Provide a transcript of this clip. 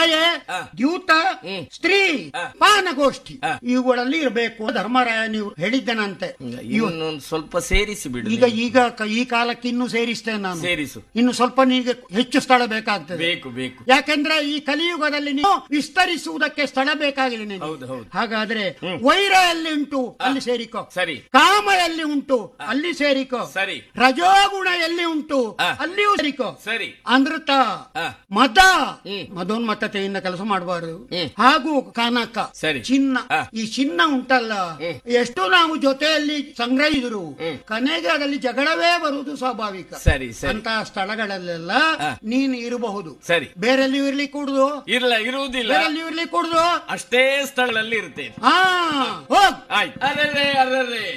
ಛಾಯೆ ಆ. ದ್ಯೂತ ಹ್ಮ್. ಸ್ತ್ರೀ ಆ. ಪಾನಗೋಷ್ಠಿ ಆ. ಇವುಗಳಲ್ಲಿ ಇರಬೇಕು ಧರ್ಮರಾಯ ನೀವು ಹೇಳಿದ್ದನಂತೆ ಇವು- ಇನ್ನೊಂದು ಸ್ವಲ್ಪ ಸೇರಿಸಿ ಬಿಡು ಈಗ ನೀನು. ಈಗ ಕ- ಈ ಕಾಲಕ್ಕೆ ಇನ್ನು ಸೇರಿಸ್ತೇನೆ ನಾನು ಸೇರಿಸು ಇನ್ನು ಸ್ವಲ್ಪ ನಿಮಗೆ ಹೆಚ್ಚು ಸ್ಥಳ ಬೇಕಾಗ್ತದೆ ಬೇಕು ಬೇಕು ಯಾಕೆಂದ್ರೆ ಈ ಕಲಿಯುಗದಲ್ಲಿ ನೀವು ವಿಸ್ತರಿಸುವುದಕ್ಕೆ ಸ್ಥಳ ಬೇಕಾಗಿದೆ ನಿನಗೆ. ಹೌದು ಹೌದು ಹಾಗಾದ್ರೆ ವೈರ ಎಲ್ಲಿ ಉಂಟು ಅಲ್ಲಿ ಸೇರಿಕೋ ಸರಿ ಕಾಮ ಎಲ್ಲಿ ಉಂಟು ಅಲ್ಲಿ ಸೇರಿಕೋ ಸರಿ ರಜೋಗುಣ ಎಲ್ಲಿ ಉಂಟು ಆ. ಅಲ್ಲಿಯೂ ಸೇರಿಕೋ ಸರಿ ಅನೃತ ಆ. ಮದ ಹ್ಮ್. ಮದೋನ್ಮತ್ತತೆಯಿಂದ ಕೆಲಸ ಮಾಡಬಾರದು ಹ್ಮ್. ಹಾಗೂ ಕಾನಕ ಸರಿ. ಚಿನ್ನ ಆ. ಈ ಚಿನ್ನ ಉಂಟಲ್ಲ ಹ್ಮ್. ಎಷ್ಟು ನಾವು ಜೊತೆಯಲ್ಲಿ ಸಂಗ್ರಹಿಸಿದ್ರು ಹ್ಮ್. ಕೊನೆಗೆ ಅದರಲ್ಲಿ ಜಗಳವೇ ಬರುವುದು ಸ್ವಾಭಾವಿಕ ಸರಿ ಸರಿ ಅಂತಹ ಸ್ಥಳಗಳಲ್ಲೆಲ್ಲ ಆ. ನೀನು ಇರಬಹುದು ಸರಿ ಬೇರೆಲ್ಲಿ ಇರ್ಲಿಕ್ಕೆ ಕೂಡುದು ಇರ್ಲ ಇರುವುದಿಲ್ಲ ಬೇರೆಲ್ಲಿ ಇರ್ಲಿಕ್ಕೆ ಕೂಡುದು ಅಷ್ಟೇ ಸ್ಥಳದಲ್ಲಿ ಇರ್ತೇನೆ ಹಾ ಹೋಗ್ ಆಯ್ತು ಅರ್ರೇ ಅರ್ರೇ